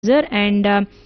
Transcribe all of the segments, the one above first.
జర్ and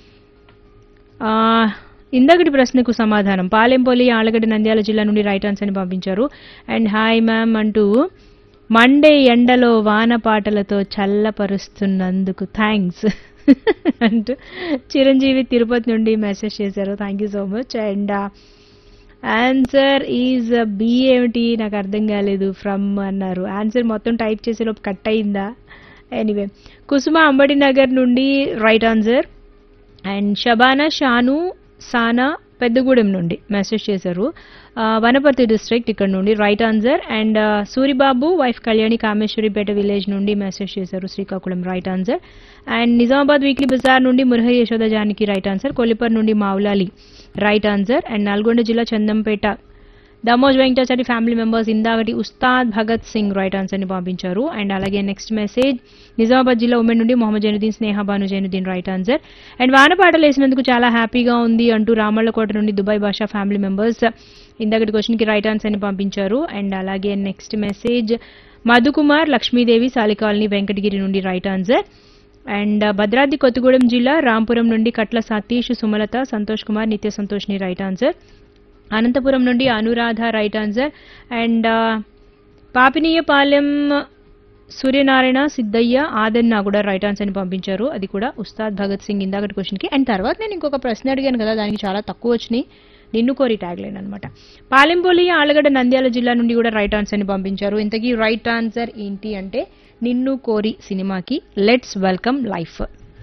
ఇందకటి ప్రశ్నకు సమాధానం పాలెంపల్లి ఆలగడ్డ నంద్యాల జిల్లా నుండి రైట్ ఆన్సర్ అని పంపించారు అండ్ హాయ్ మ్యామ్ అంటూ మండే ఎండలో వాన పాటలతో చల్లపరుస్తున్నందుకు థ్యాంక్స్ అంటూ చిరంజీవి తిరుపతి నుండి మెసేజ్ చేశారు thank you so much and answer is B ఏమిటి నాకు అర్థం కాలేదు ఫ్రమ్ అన్నారు ఆన్సర్ మొత్తం టైప్ చేసేలోపు కట్ అయిందా ఎనీవే కుసుమ అంబటి నగర్ నుండి రైట్ ఆన్సర్ అండ్ షబానా షాను సానా పెద్దగూడెం నుండి మెసేజ్ చేశారు ఆ, వనపర్తి డిస్ట్రిక్ట్ ఇక్కడ నుండి రైట్ ఆన్సర్ అండ్ ఆ, సూరిబాబు వైఫ్ కళ్యాణి కామేశ్వరిపేట విలేజ్ నుండి మెసేజ్ చేశారు Srikakulam right answer and Nizamabad weekly బజార్ నుండి మురహరి యశోద జానకి రైట్ ఆన్సర్ కొల్లిపర్ నుండి Moulali right answer and Nalgonda జిల్లా చందంపేట దమోజ్ వెంకటాచారి ఫ్యామిలీ మెంబర్స్ ఇందాకటి ఉస్తాద్ భగత్ సింగ్ రైట్ ఆన్సర్ ని పంపించారు అండ్ అలాగే నెక్స్ట్ మెసేజ్ నిజామాబాద్ జిల్లా ఉమెన్ నుండి Mohammed Zainuddin Sneha Banu Zainuddin right answer and వానపాటలు వేసినందుకు చాలా హ్యాపీగా ఉంది అంటూ రామళ్ళకోట నుండి దుబాయ్ భాషా ఫ్యామిలీ మెంబర్స్ ఇందాకటి క్వశ్చన్ కి రైట్ ఆన్సర్ ని పంపించారు అండ్ అలాగే నెక్స్ట్ మెసేజ్ మధుకుమార్ లక్ష్మీదేవి సాలికాలనీ వెంకటగిరి నుండి right answer and Bhadradri Kothagudem జిల్లా రాంపురం నుండి కట్ల సతీష్ సుమలత సంతోష్ కుమార్ నిత్య సంతోష్ని రైట్ ఆన్సర్ అనంతపురం నుండి Anuradha right answer and Papineeyapalem Suryanarayana Siddaiah Adanna కూడా రైట్ ఆన్సర్ ని పంపించారు అది కూడా ఉస్తాద్ భగత్ సింగ్ ఇందాకటి క్వశ్చన్ కి అండ్ తర్వాత నేను ఇంకొక ప్రశ్న అడిగాను కదా దానికి చాలా తక్కువ వచ్చినాయి నిన్ను కోరి ట్యాగ్ లైన్ అనమాట పాలెంపల్లి ఆలగడ్డ నంద్యాల జిల్లా నుండి కూడా రైట్ ఆన్సర్ ని పంపించారు ఇంతకీ రైట్ ఆన్సర్ ఏంటి అంటే నిన్ను కోరి సినిమాకి లెట్స్ వెల్కమ్ లైఫ్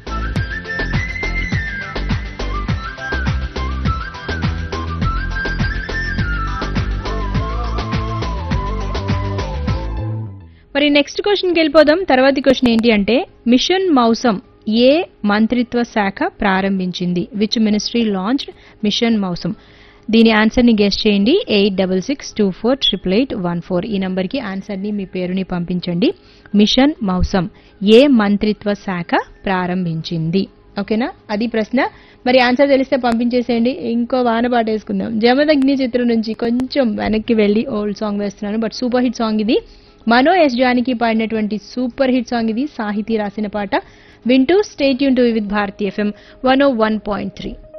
మరి నెక్స్ట్ క్వశ్చన్కి వెళ్ళిపోదాం తర్వాతి క్వశ్చన్ ఏంటి అంటే మిషన్ మౌసం ఏ మంత్రిత్వ శాఖ ప్రారంభించింది which ministry launch mission Mausam దీని ఆన్సర్ని గెస్ట్ చేయండి eight double six two four triple eight one four ఈ నంబర్కి ఆన్సర్ని మీ పేరుని పంపించండి మిషన్ మౌసం ఏ మంత్రిత్వ శాఖ ప్రారంభించింది ఓకేనా అది ప్రశ్న మరి ఆన్సర్ తెలిస్తే పంపించేసేయండి ఇంకో వాన పాట వేసుకుందాం జమదగ్ని చిత్రం నుంచి కొంచెం వెనక్కి వెళ్ళి ఓల్డ్ సాంగ్ వేస్తున్నాను బట్ సూపర్ హిట్ సాంగ్ ఇది మనో ఎస్ జానికి పాడినటువంటి సూపర్ హిట్ సాంగ్ ఇది సాహితీ రాసిన పాట వింటూ స్టేట్ యూన్ to with Bharathi FM one O one point three